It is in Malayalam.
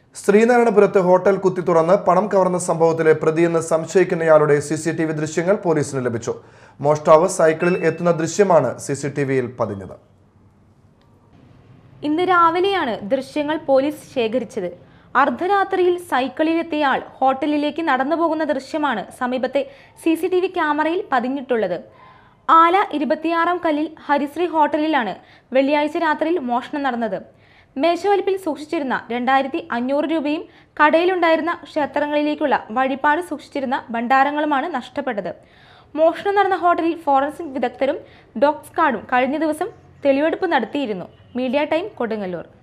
ശ്രീനാരായണപുരത്ത് ഹോട്ടൽ കുത്തി തുറന്ന് പണം കവർന്ന സംഭവത്തിലെ പ്രതിയെന്ന് സംശയിക്കുന്നയാളുടെ സി സി ടി വി ദൃശ്യങ്ങൾ പോലീസിന് ലഭിച്ചു മോഷ്ടാവ് സൈക്കിളിൽ എത്തുന്ന ദൃശ്യമാണ് സി സി ടി വിയിൽ പതിഞ്ഞത് ഇന്ന് രാവിലെയാണ് ദൃശ്യങ്ങൾ പോലീസ് ശേഖരിച്ചത് അർദ്ധരാത്രിയിൽ സൈക്കിളിലെത്തിയയാൾ ഹോട്ടലിലേക്ക് നടന്നു പോകുന്ന ദൃശ്യമാണ് സമീപത്തെ സി സി ടി വി ക്യാമറയിൽ പതിഞ്ഞിട്ടുള്ളത് ആല ഇരുപത്തിയാറാം കല്ലിൽ ഹരിശ്രീ ഹോട്ടലിലാണ് വെള്ളിയാഴ്ച രാത്രിയിൽ മോഷണം നടന്നത് മേശവലിപ്പിൽ സൂക്ഷിച്ചിരുന്ന രണ്ടായിരത്തി അഞ്ഞൂറ് രൂപയും കടയിലുണ്ടായിരുന്ന ക്ഷേത്രങ്ങളിലേക്കുള്ള വഴിപാട് സൂക്ഷിച്ചിരുന്ന ഭണ്ഡാരങ്ങളുമാണ് നഷ്ടപ്പെട്ടത് മോഷണം നടന്ന ഹോട്ടലിൽ ഫോറൻസിക് വിദഗ്ധരും ഡോഗ് സ്ക്വാഡും കഴിഞ്ഞ ദിവസം തെളിവെടുപ്പ് നടത്തിയിരുന്നു മീഡിയ ടൈം കൊടുങ്ങല്ലൂർ